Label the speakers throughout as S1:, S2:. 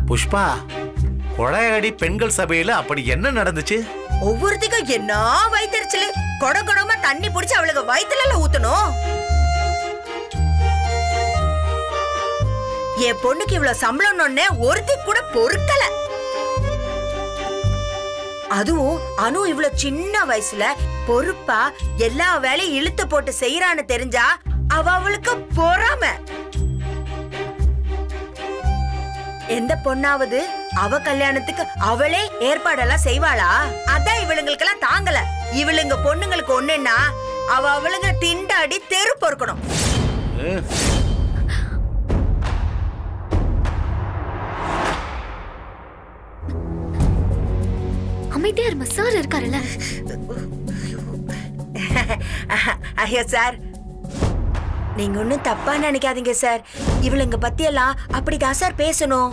S1: புஷ்பா கொடையாடி பெண்கள் சபையில அப்படி என்ன நடந்துச்சு
S2: ஒவ்வொருத்திக்கும் என்ன வயிற்றுச்சல் கொட கொடமா தண்ணி புடிச்சு அவளுக்கு வயிற்றுல ஊத்தணும் என் பொண்ணுக்கு இவ்வளவு சம்பளம்னு ஒருத்தி கூட பொறுக்கல அதுவும் அனு இவ்வளவு சின்ன வயசுல பொறுப்பா எல்லா வேலையும் இழுத்து போட்டு செய்யறான்னு தெரிஞ்சா அவ அவளுக்கு பொறாம எந்த பொண்ணாவது அவ கல்யாணத்துக்கு அவளே ஏற்பாடெல்லாம் செய்வாளா அதான் இவளுங்களுக்கெல்லாம் தாங்கல இவளுங்க பொண்ணுங்களுக்கு ஒண்ணுன்னா அவ அவளுங்க திண்டாடி தெரு பொறுக்கணும்
S3: அமைதியா இருமா சார் இருக்காருல்ல
S2: ஐயா சார் நீங்க ஒண்ணும் தப்பா நினைக்காதீங்க சார் இவளுங்க பத்தி எல்லாம் அப்படிதான் சார் பேசணும்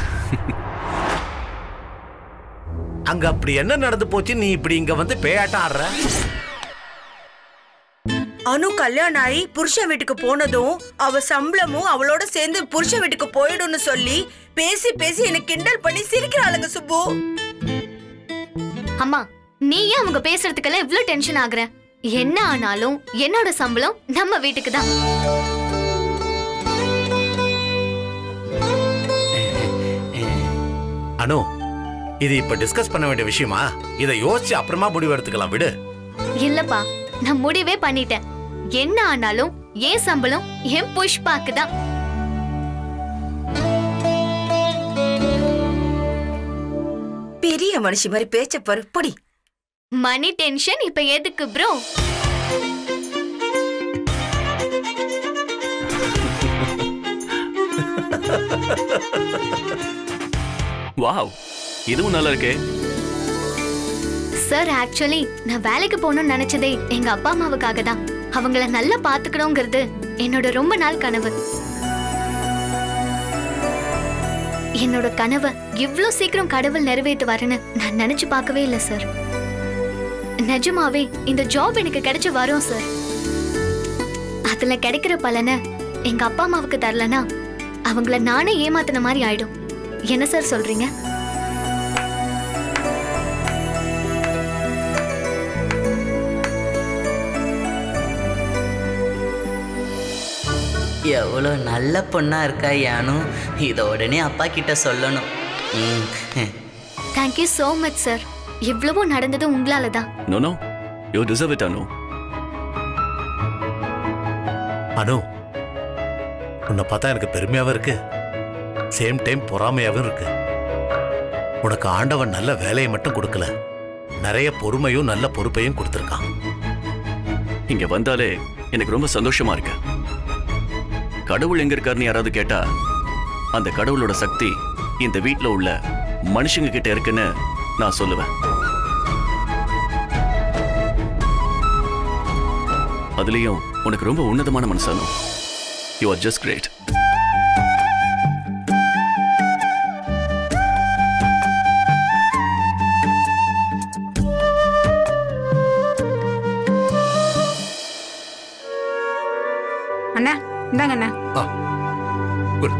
S1: அங்க அப்படி என்ன நடந்து போச்சு நீ இப்படி இங்க வந்து பேயாட்டம் ஆடுற
S2: அனு கல்யாணம் ஆகி புருஷன் வீட்டுக்கு போனதும் அவ சம்பளமும் அவளோட சேர்ந்து புருஷன் வீட்டுக்கு போயிடும்னு சொல்லி பேசி பேசி எனக்கு கிண்டல் பண்ணி சிரிக்கிறாளுங்க சுப்பு
S3: அம்மா நீ ஏன் அவங்க பேசுறதுக்கெல்லாம் இவ்ளோ டென்ஷன் ஆகுற என்ன ஆனாலும் என்னோட சம்பளம் நம்ம வீட்டுக்கு தான்
S1: அனு இது இப்ப டிஸ்கஸ் பண்ண வேண்டிய விஷயமா இதை யோசிச்சு அப்புறமா முடிவு எடுத்துக்கலாம் விடு
S3: இல்லப்பா நான் முடிவே பண்ணிட்டேன் என்ன ஆனாலும் ஏன் சம்பளம் என் புஷ்பாக்கு தான்
S2: பெரிய மனுஷி மாதிரி பேச்ச பாரு பொடி
S3: மணி டென்ஷன் இப்ப எதுக்கு ப்ரோ
S4: வாவ் இதுவும் நல்லா இருக்கே
S3: சார் ஆக்சுவலி நான் வேலைக்கு போகணும்னு நினைச்சதே எங்க அப்பா அம்மாவுக்காக தான் அவங்கள நல்லா பாத்துக்கணுங்கிறது என்னோட ரொம்ப நாள் கனவு என்னோட கனவை இவ்ளோ சீக்கிரம் கடவுள் நிறைவேற்றுவாருன்னு நான் நினைச்சு பார்க்கவே இல்லை சார் நிஜமாவே இந்த ஜாப் எனக்கு கிடைச்சு வரும் சார் அதுல கிடைக்கிற பலனை எங்க அப்பா அம்மாவுக்கு தரலனா அவங்கள நானே ஏமாத்தின மாதிரி ஆயிடும் என்ன சார் சொல்றீங்க
S5: எவ்வளோ நல்ல பொண்ணா இருக்கா யானு இதை உடனே அப்பா கிட்ட சொல்லணும் ம்
S3: தேங்க்யூ so மச் சார் இவ்வளவும் நடந்தது உங்களால தான்
S4: no no you deserve it Anu
S1: Anu உன்னை பார்த்தா எனக்கு பெருமையாவும் இருக்கு சேம் டைம் பொறாமையாவும் இருக்கு உனக்கு ஆண்டவன் நல்ல வேலையை மட்டும் கொடுக்கல நிறைய பொறுமையும் நல்ல பொறுப்பையும் கொடுத்துருக்கான்
S4: இங்க வந்தாலே எனக்கு ரொம்ப சந்தோஷமா இருக்கு கடவுள் எங்க இருக்காருன்னு யாராவது கேட்டா அந்த கடவுளோட சக்தி இந்த வீட்ல உள்ள மனுஷங்க கிட்ட இருக்குன்னு நான் சொல்லுவேன் அதுலயும் உனக்கு ரொம்ப உன்னதமான மனசானோ யூ ஆர் ஜஸ்ட் கிரேட்
S6: அண்ணா இந்தாங்க அண்ணா
S7: ஆ குட்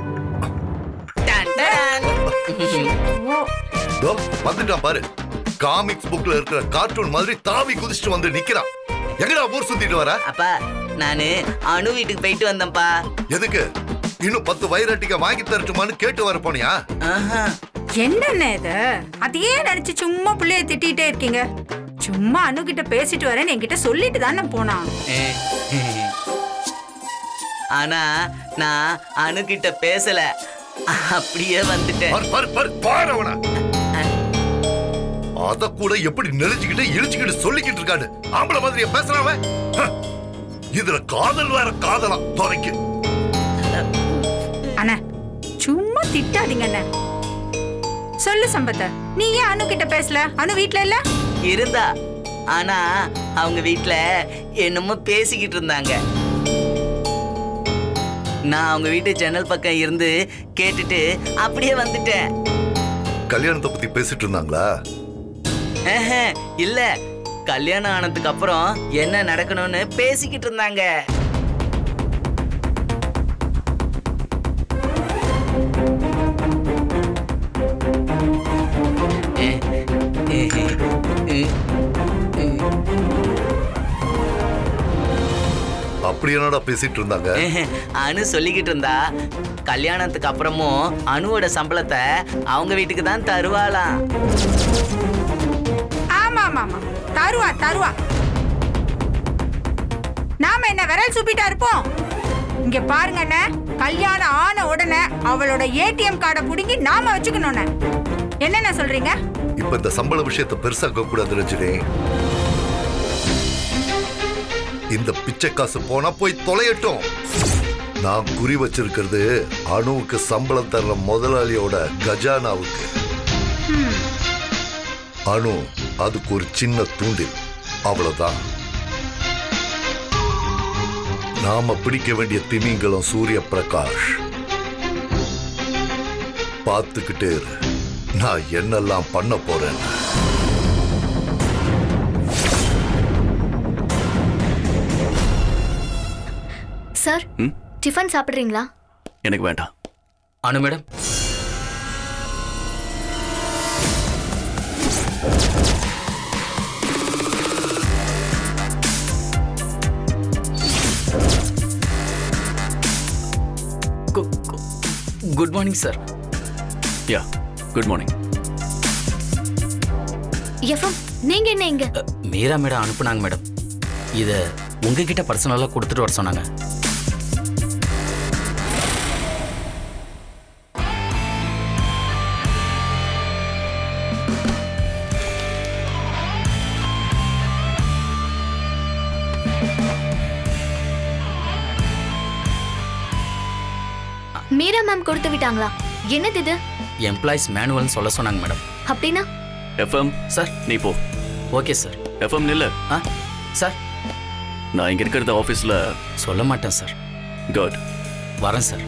S7: தோ வந்துட்டான் பாரு காமிக்ஸ் புக்ல இருக்கிற கார்ட்டூன் மாதிரி தாவி குதிச்சுட்டு வந்து நிக்கிறான் எங்கடா ஊர் சுத்திட்டு வர
S5: அப்பா நானு அணு வீட்டுக்கு போயிட்டு வந்தேன்ப்பா
S7: எதுக்கு இன்னும் பத்து வைரட்டிக்க வாங்கி தரட்டுமான்னு கேட்டு வர போனியா
S5: ஆஹா
S6: என்னண்ணே இது அதையே நினைச்சு சும்மா பிள்ளைய திட்டிகிட்டே இருக்கீங்க சும்மா அணுகிட்ட பேசிட்டு வரேன்னு என்கிட்ட சொல்லிட்டு தானே போனான்
S5: ஆனா நான் அணு கிட்ட பேசல அப்படியே வந்துட்டேன்
S7: பாரு பாரு பாரு பாரு அவன அத கூட எப்படி நெளிச்சுக்கிட்டு இழிச்சுக்கிட்டு சொல்லிக்கிட்டு இருக்காரு ஆம்பளை மாதிரியா பேசுறவன் ஹ! இதுல காதல் வேற காதலாம் துறைக்கு
S6: அண்ணா சும்மா திட்டாதீங்க அண்ணா சொல்லு சம்பத்த நீ ஏன் அணு கிட்ட பேசல அணு வீட்ல இல்ல
S5: இருந்தா ஆனா அவங்க வீட்ல என்னமோ பேசிக்கிட்டு இருந்தாங்க நான் அவங்க வீட்டு ஜன்னல் பக்கம் இருந்து கேட்டுட்டு அப்படியே வந்துட்டேன்
S7: கல்யாணத்தை பத்தி பேசிட்டு இருந்தாங்களா
S5: ஆஹா, இல்ல கல்யாணம் ஆனதுக்கு அப்புறம் என்ன நடக்கணும்னு பேசிக்கிட்டு இருந்தாங்க
S7: அப்படி என்னடா பேசிட்டு இருந்தாங்க
S5: அனு சொல்லிக்கிட்டு இருந்தா கல்யாணத்துக்கு அப்புறமும் அனுவோட சம்பளத்தை அவங்க வீட்டுக்கு தான் தருவாளாம்
S6: ஆமா ஆமா ஆமா தருவா தருவா நாம என்ன விரல் சுப்பிட்டா இருப்போம் இங்க பாருங்க அண்ணே கல்யாணம் ஆன உடனே அவளோட ஏடிஎம் கார்டை புடுங்கி நாம வச்சுக்கணும்ண்ணே என்னென்ன சொல்றீங்க
S7: இப்ப இந்த சம்பள விஷயத்தை பெருசாக்க கூடாது ரஜினி இந்த பிச்சை காசு போனா போய் தொலையட்டும் நான் குறி வச்சிருக்கிறது அணுவுக்கு சம்பளம் தர்ற முதலாளியோட கஜானாவுக்கு அணு அதுக்கு ஒரு சின்ன தூண்டில் அவ்வளவுதான் நாம பிடிக்க வேண்டிய திமிங்கலம் சூரிய பிரகாஷ் பார்த்துக்கிட்டே இரு நான் என்னெல்லாம் பண்ண போறேன்
S3: சார்
S4: ம்?
S3: டிஃபன் சாப்பிடுறீங்களா
S4: எனக்கு வேண்டாம்
S5: Anu madam good morning sir
S4: yeah good morning
S3: FM நீங்க என்ன இங்க
S5: மீரா மேடம் அனுப்புனாங்க மேடம் இதை உங்ககிட்ட பர்சனலாக கொடுத்துட்டு வர சொன்னாங்க
S3: மீரா மேம் கொடுத்து விட்டாங்களா என்னது இது
S5: எம்ப்ளாயிஸ் மேனுவல்னு சொல்ல சொன்னாங்க மேடம்
S3: அப்படின்னா
S4: எஃப்எம்
S5: சார்
S4: நீ போ
S5: ஓகே சார்
S4: எஃப்எம் நில்ல
S5: ஆ சார்
S4: நான் இங்க இருக்கிறது ஆஃபீஸில்
S5: சொல்ல மாட்டேன் சார்
S4: குட்
S5: வரேன் சார்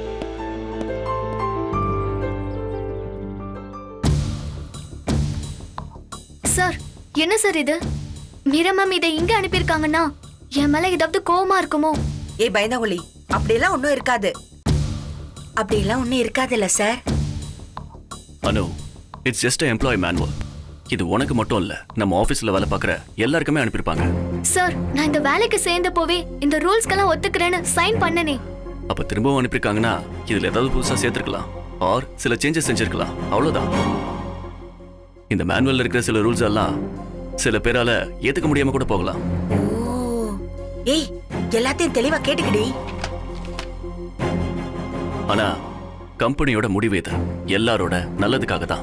S3: சார் என்ன சார் இது மீரா மேம் இதை இங்க அனுப்பியிருக்காங்கன்னா என் மேல ஏதாவது கோவமா இருக்குமோ
S2: ஏய் பயந்தாங்குழி அப்படியெல்லாம் ஒன்றும் இருக்காது அப்படியெல்லாம் ஒன்றும் இருக்காதுல்ல sir
S4: Anu it's just employee manual இது உனக்கு மட்டும் இல்ல நம்ம ஆஃபீஸில் வேலை பார்க்குற எல்லாருக்குமே அனுப்பியிருப்பாங்க
S3: சார் நான் இந்த வேலைக்கு சேர்ந்த போவே இந்த ரூல்ஸ்க்கெல்லாம் ஒத்துக்கிறேன்னு சைன் பண்ணனே
S4: அப்ப திரும்பவும் அனுப்பியிருக்காங்கன்னா இதுல ஏதாவது புதுசா சேர்த்துருக்கலாம் ஆர் சில சேஞ்சஸ் செஞ்சிருக்கலாம் அவ்வளவுதான் இந்த மேனுவல்ல இருக்கிற சில ரூல்ஸ் எல்லாம் சில பேரால ஏத்துக்க முடியாம கூட போகலாம்
S2: ஓ ஏய் எல்லாத்தையும் தெளிவா கேட்டுக்கிடி
S4: ஆனா கம்பெனியோட முடிவு இது எல்லாரோட நல்லதுக்காக தான்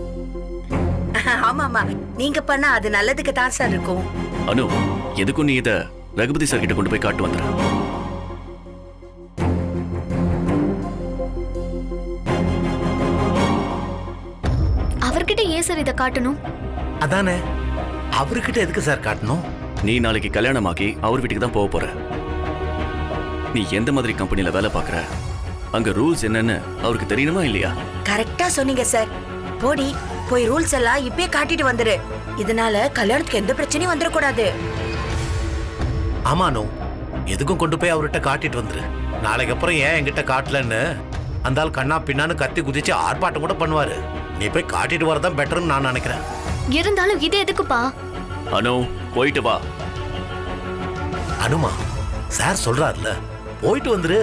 S2: ஆமா ஆமா நீங்க பண்ணா அது நல்லதுக்கு தான் சார் இருக்கும்
S4: அனு எதுக்கும் நீ இத ரகுபதி சார் கிட்ட கொண்டு போய் காட்டு வந்துற
S3: அவர்கிட்ட ஏன் சார் இதை காட்டணும்
S1: அதானே அவர்கிட்ட எதுக்கு சார் காட்டணும்
S4: நீ நாளைக்கு கல்யாணமாகி அவர் வீட்டுக்கு தான் போக போற நீ எந்த மாதிரி கம்பெனில வேலை பார்க்கற அங்க ரூல்ஸ் என்னன்னு அவருக்கு தெரியணுமா இல்லையா
S2: கரெக்டா சொன்னீங்க சார் போடி போய் ரூல்ஸ் எல்லாம் இப்பயே காட்டிட்டு வந்துரு இதனால கல்யாணத்துக்கு எந்த பிரச்சனையும் வந்துடக்கூடாது
S1: ஆமானோ எதுக்கும் கொண்டு போய் அவர்கிட்ட காட்டிட்டு வந்துரு நாளைக்கு அப்புறம் ஏன் என்கிட்ட காட்டலன்னு அந்த ஆள் கண்ணா பின்னான்னு கத்தி குதிச்சு ஆர்ப்பாட்டம் கூட பண்ணுவாரு நீ போய் காட்டிட்டு வரதான் பெட்டர்னு நான் நினைக்கிறேன்
S3: இருந்தாலும் இது எதுக்குப்பா
S4: அனு போயிட்டு வா
S1: அனுமா சார் சொல்றாருல போயிட்டு வந்துரு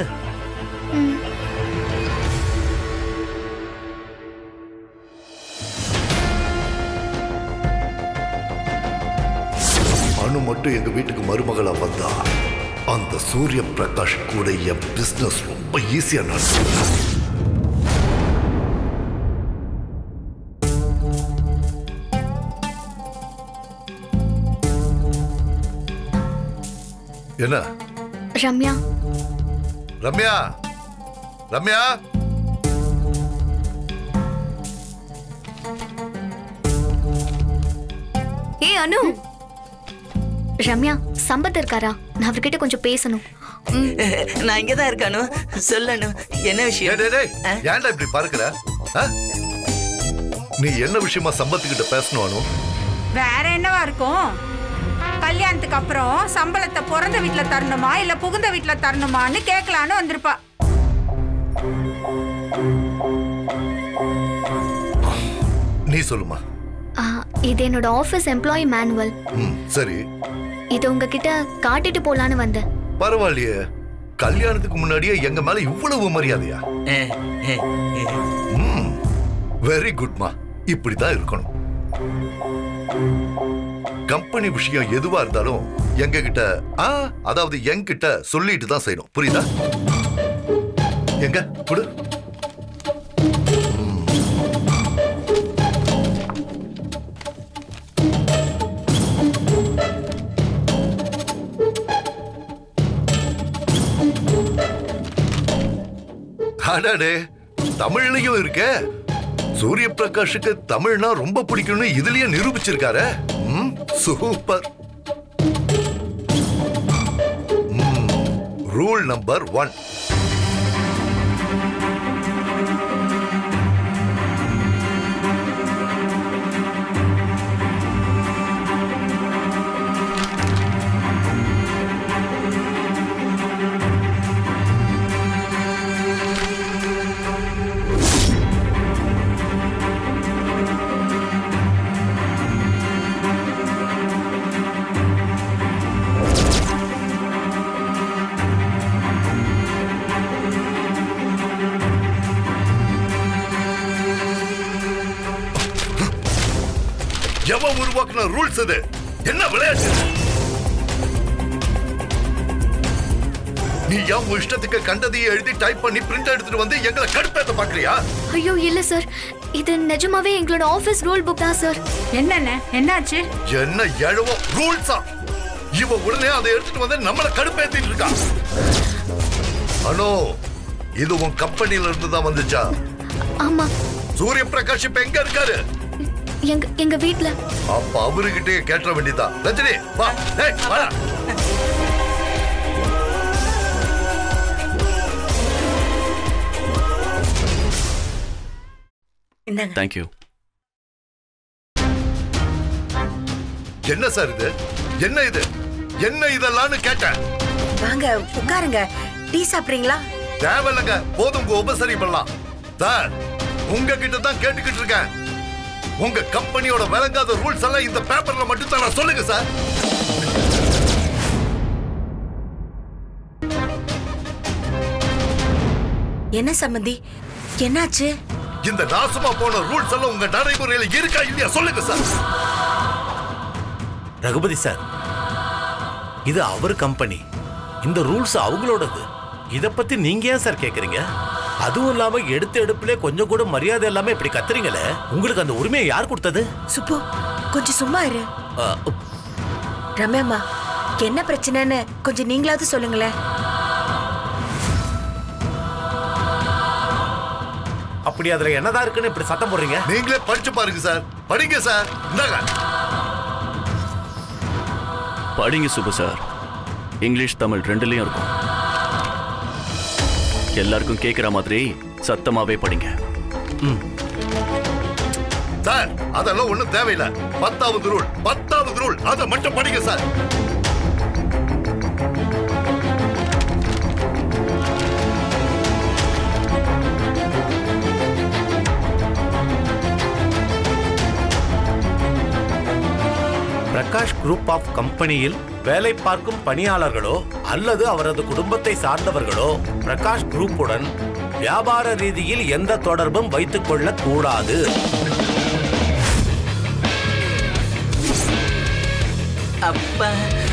S7: அனு மட்டும் எங்க வீட்டுக்கு மருமகளா வந்தா அந்த சூரிய பிரகாஷ் கூட என் பிசினஸ் ரொம்ப ஈஸியா நடக்கும் என்ன
S3: ரம்யா
S7: ரம்யா ரம்யா
S3: ஏ அனு ரம்யா சம்பத் இருக்காரா நான் அவர்கிட்ட கொஞ்சம் பேசணும் ம்,
S5: நான் இங்கே தான் இருக்கானு சொல்லணும் என்ன
S7: டேய்,
S5: விஷயம்
S7: டேய், டேய், ஏன்டா இப்படி பார்க்கிற ஆ? நீ என்ன விஷயமா சம்பத்துக்கிட்ட பேசணும் அனு
S6: வேற என்னவா இருக்கும் கல்யாணத்துக்கு அப்புறம் சம்பளத்தை பிறந்த வீட்ல தரணுமா இல்ல புகுந்த வீட்ல தரணுமான்னு கேட்கலான்னு வந்திருப்பா
S7: நீ சொல்லுமா
S3: ஆ, இது என்னோட ஆஃபீஸ் எம்ப்ளாயி மேனுவல்
S7: ம் சரி
S3: இது உங்ககிட்ட காட்டிட்டு போலான்னு வந்தேன்
S7: பரவாயில்லையே கல்யாணத்துக்கு முன்னாடியே எங்க மேல இவ்வளவு மரியாதையா
S5: அஹ், அஹ், அஹ்.
S7: ம் வெரி குட்மா இப்படிதான் இருக்கணும் கம்பெனி விஷயம் எதுவா இருந்தாலும் எங்க கிட்ட ஆ, அதாவது என்கிட்ட சொல்லிட்டு தான் செய்யணும் புரியுதா எங்க குடு ம். அடடே தமிழ்லயும் இருக்கே சூரிய பிரகாஷுக்கு தமிழ்னா ரொம்ப பிடிக்கும்னு இதுலயே நிரூபிச்சிருக்காரு ம், சூப்பர் ரூல் நம்பர் ஒன் எவன் உருவாக்குன ரூல்ஸ் இது என்ன விளையாட்டு இது? நீ ஏன் உன் இஷ்டத்துக்கு கண்டதையே எழுதி டைப் பண்ணி பிரிண்ட் எடுத்துட்டு வந்து எங்களை கடுப்பேத்த பாக்குறியா
S3: ஐயோ இல்ல சார் இது நிஜமாவே எங்களோட ஆபீஸ் ரூல் புக் தான் சார்
S6: என்னண்ணே என்னாச்சு
S7: என்ன எழவோ ரூல்ஸா இவ உடனே அதை எடுத்துட்டு வந்து நம்மள கடுப்பேத்திட்டு இருக்கா அனோ இது உன் கம்பெனில இருந்து தான் வந்துச்சா
S3: ஆமா
S7: சூரிய பிரகாஷ் இப்ப எங்க இருக்காரு
S3: எங்க எங்க வீட்ல
S7: அப்ப அவருகிட்டே கேட்ட வேண்டியதா ரஜினி வா டேய் வா
S2: இந்தாங்க
S4: தேங்க்யூ
S7: என்ன சார் இது என்ன இது என்ன இதெல்லாம்னு கேட்டேன்
S2: வாங்க உட்காருங்க டீ சாப்பிடுறீங்களா
S7: தேவையில்லைங்க போதும் உங்க உபசரி பண்ணலாம் சார் உங்ககிட்ட தான் கேட்டுக்கிட்டு இருக்கேன் உங்க கம்பெனியோட விளங்காத ரூல்ஸ் எல்லாம் இந்த பேப்பர்ல மட்டும் தான் நான் சொல்லுங்க சார்
S2: என்ன சம்மந்தி என்னாச்சு
S7: இந்த நாசமா போன ரூல்ஸ் எல்லாம் உங்க நடைமுறையில இருக்கா இல்லையா சொல்லுங்க சார்
S1: ரகுபதி சார் இது அவர் கம்பெனி இந்த ரூல்ஸ் அவங்களோடது இத பத்தி நீங்க ஏன் சார் கேக்குறீங்க அதுவும் இல்லாம எடுத்த எடுப்புல கொஞ்சம் கூட மரியாதை இல்லாம இப்படி கத்துறீங்களே உங்களுக்கு அந்த உரிமையை யார் கொடுத்தது
S2: சுப்பு கொஞ்சம் சும்மா இரு
S1: அ, உப்,
S2: ரம்யாம்மா என்ன பிரச்சனைன்னு கொஞ்சம் நீங்களாவது சொல்லுங்களேன்
S1: அப்படி அதுல என்னதான் இருக்குன்னு இப்படி சத்தம் போடுறீங்க
S7: நீங்களே படிச்சு பாருங்க சார் படிங்க சார் இந்தாங்க
S4: படிங்க சுப்பு சார் இங்கிலீஷ் தமிழ் ரெண்டுலயும் இருக்கும் எல்லாருக்கும் கேட்குற மாதிரி சத்தமாவே படிங்க
S7: சார் அதெல்லாம் ஒண்ணும் தேவையில்லை பத்தாவது ரூல் பத்தாவது ரூல் அதை மட்டும் படிங்க சார்
S1: பிரகாஷ் குரூப் ஆஃப் கம்பெனியில் வேலை பார்க்கும் பணியாளர்களோ அல்லது அவரது குடும்பத்தை சார்ந்தவர்களோ பிரகாஷ் குரூப்புடன் வியாபார ரீதியில் எந்த தொடர்பும் வைத்துக் கொள்ளக் கூடாது
S5: அப்பா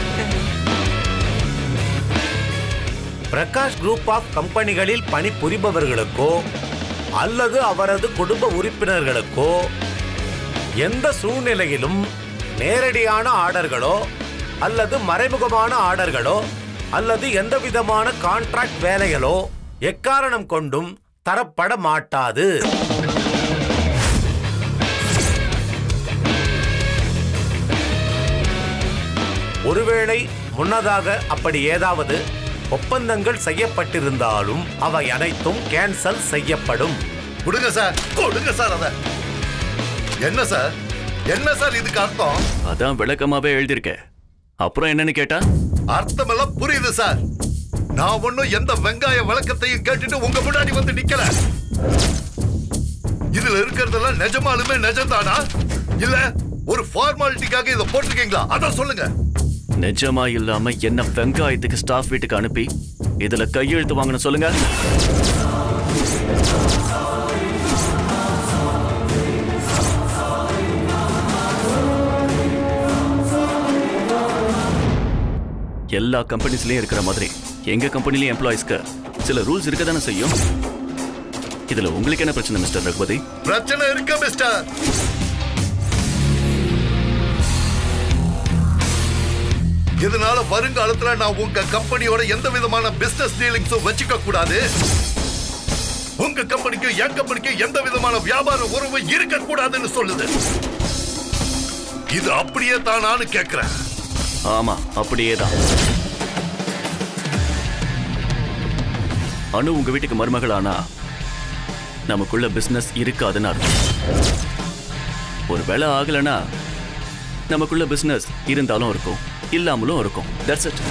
S1: பிரகாஷ் குரூப் ஆஃப் கம்பெனிகளில் பணிபுரிபவர்களுக்கோ அல்லது அவரது குடும்ப உறுப்பினர்களுக்கோ எந்த சூழ்நிலையிலும் நேரடியான ஆர்டர்களோ அல்லது மறைமுகமான ஆர்டர்களோ அல்லது எந்த விதமான கான்ட்ராக்ட் வேலைகளோ எக்காரணம் கொண்டும் தரப்பட மாட்டாது ஒருவேளை முன்னதாக அப்படி ஏதாவது ஒப்பந்தங்கள் செய்யப்பட்டிருந்தாலும் அவை அனைத்தும் கேன்சல் செய்யப்படும்
S7: கொடுங்க சார் கொடுங்க சார் அத என்ன சார் என்ன சார் இதுக்கு அர்த்தம்
S4: அதான் விளக்கமாவே எழுதியிருக்க அப்புறம் என்னன்னு கேட்டா
S7: அர்த்தமெல்லாம் புரியுது சார் நான் ஒண்ணும் எந்த வெங்காய விளக்கத்தையும் கேட்டுட்டு உங்க முன்னாடி வந்து நிக்கல இதுல இருக்கிறதெல்லாம் நிஜமாலுமே நிஜம்தானா இல்ல ஒரு ஃபார்மாலிட்டிக்காக இதை போட்டிருக்கீங்களா அதான் சொல்லுங்க
S4: நிஜமா இல்லாம என்ன வெங்காயத்துக்கு ஸ்டாஃப் வீட்டுக்கு அனுப்பி இதுல கையெழுத்து வாங்கணும் சொல்லுங்க எல்லா கம்பெனிஸ்லயும் இருக்கிற மாதிரி எங்க கம்பெனிலயும் எம்ப்ளாயிஸ்க்கு சில ரூல்ஸ் இருக்க தானே செய்யும் இதுல உங்களுக்கு என்ன பிரச்சனை மிஸ்டர் ரகுபதி
S7: பிரச்சனை இருக்கு மிஸ்டர் இதனால வருங்காலத்துல நான் உங்க கம்பெனியோட எந்த விதமான பிசினஸ் டீலிங்ஸும் வச்சுக்க கூடாது உங்க கம்பெனிக்கும் என் கம்பெனிக்கும் எந்த விதமான வியாபார உறவு இருக்க கூடாதுன்னு சொல்லுது இது அப்படியே தானான்னு கேக்குறேன்
S4: ஆமா அப்படியே தான் அனு உங்க வீட்டுக்கு மருமகளானா நமக்குள்ள பிசினஸ் இருக்காதுன்னு அர்த்தம் ஒரு வேலை ஆகலைன்னா நமக்குள்ள பிசினஸ் இருந்தாலும் இருக்கும் இல்லாமலும் இருக்கும் தட்ஸ் இட்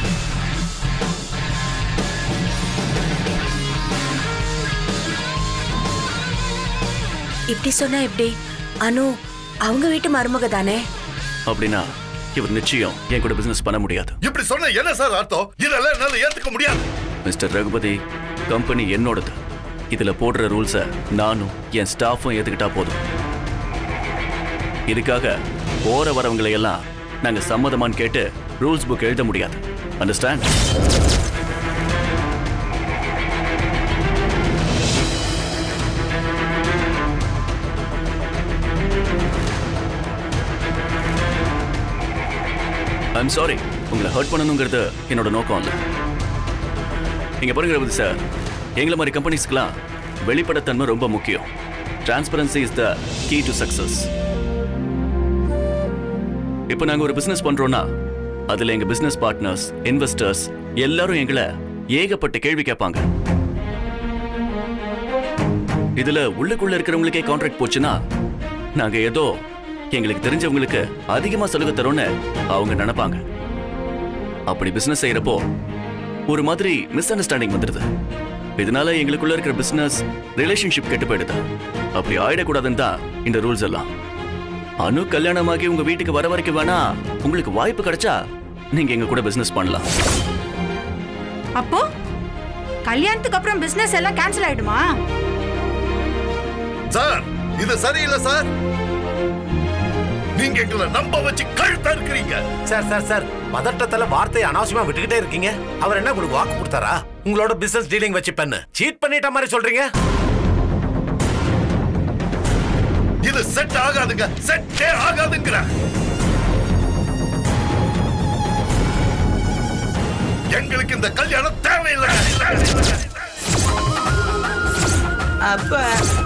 S2: இப்படி சொன்னா எப்படி அனு அவங்க வீட்டு மருமக தானே
S4: அப்படின்னா இவர் நிச்சயம் என் கூட பிசினஸ் பண்ண முடியாது
S7: இப்படி சொன்ன என்ன சார் அர்த்தம் இதெல்லாம் என்னால ஏத்துக்க முடியாது
S4: மிஸ்டர் ரகுபதி கம்பெனி என்னோடது இதுல போடுற ரூல்ஸை நானும் என் ஸ்டாஃபும் ஏத்துக்கிட்டா போதும் இதுக்காக போற வரவங்களை எல்லாம் நாங்க சம்மதமான்னு கேட்டு ரூல்ஸ் புக் எழுத முடியாது அண்டர்ஸ்டாண்ட் ஐம் சாரி உங்களை ஹர்ட் பண்ணணுங்கிறது என்னோட நோக்கம் இல்லை இங்க பாருங்க ரகுபதி சார் எங்களை மாதிரி கம்பெனிஸ்க்குலாம் வெளிப்படைத்தன்மை ரொம்ப முக்கியம் transparency is the key to success இப்போ நாங்க ஒரு பிசினஸ் பண்றோம்னா அதுல எங்க பிசினஸ் பார்ட்னர்ஸ் இன்வெஸ்டர்ஸ் எல்லாரும் எங்களை ஏகப்பட்ட கேள்வி கேட்பாங்க இதுல உள்ளுக்குள்ள இருக்கிறவங்களுக்கே கான்ட்ராக்ட் போச்சுன்னா நாங்க ஏதோ எங்களுக்கு தெரிஞ்சவங்களுக்கு அதிகமா சலுகை தரோம்னு அவங்க நினைப்பாங்க அப்படி பிசினஸ் செய்யறப்போ ஒரு மாதிரி மிஸ் அண்டர்ஸ்டாண்டிங் வந்துடுது இதனால எங்களுக்குள்ள இருக்கிற பிசினஸ் ரிலேஷன்ஷிப் கெட்டு போயிடுது அப்படி ஆயிடக்கூடாதுன்னு தான் இந்த ரூல்ஸ் எல்லாம் அனு கல்யாணமாகி உங்க வீட்டுக்கு வர வரைக்கும் வேணா உங்களுக்கு வாய்ப்பு கிடைச்சா நீங்க எங்க கூட பிசினஸ் பண்ணலாம்
S6: அப்போ கல்யாணத்துக்கு அப்புறம் பிசினஸ் எல்லாம் கேன்சல் ஆயிடுமா
S7: சார் இது சரியில்லை சார் நீங்க எங்களை நம்ப வச்சு கழுத்தா இருக்கிறீங்க
S1: சார் சார் சார் பதட்டத்துல வார்த்தையை அனாவசியமா விட்டுக்கிட்டே இருக்கீங்க அவர் என்ன உங்களுக்கு வாக்கு கொடுத்தாரா உங்களோட பிசினஸ் டீலிங் வச்சு பண்ணு சீட் பண்ணிட்ட மாதிரி சொல்றீங்க
S7: இது செட் ஆகாதுங்க செட்டே ஆகாதுங்கிற எங்களுக்கு இந்த கல்யாணம் தேவையில்லை
S5: அப்ப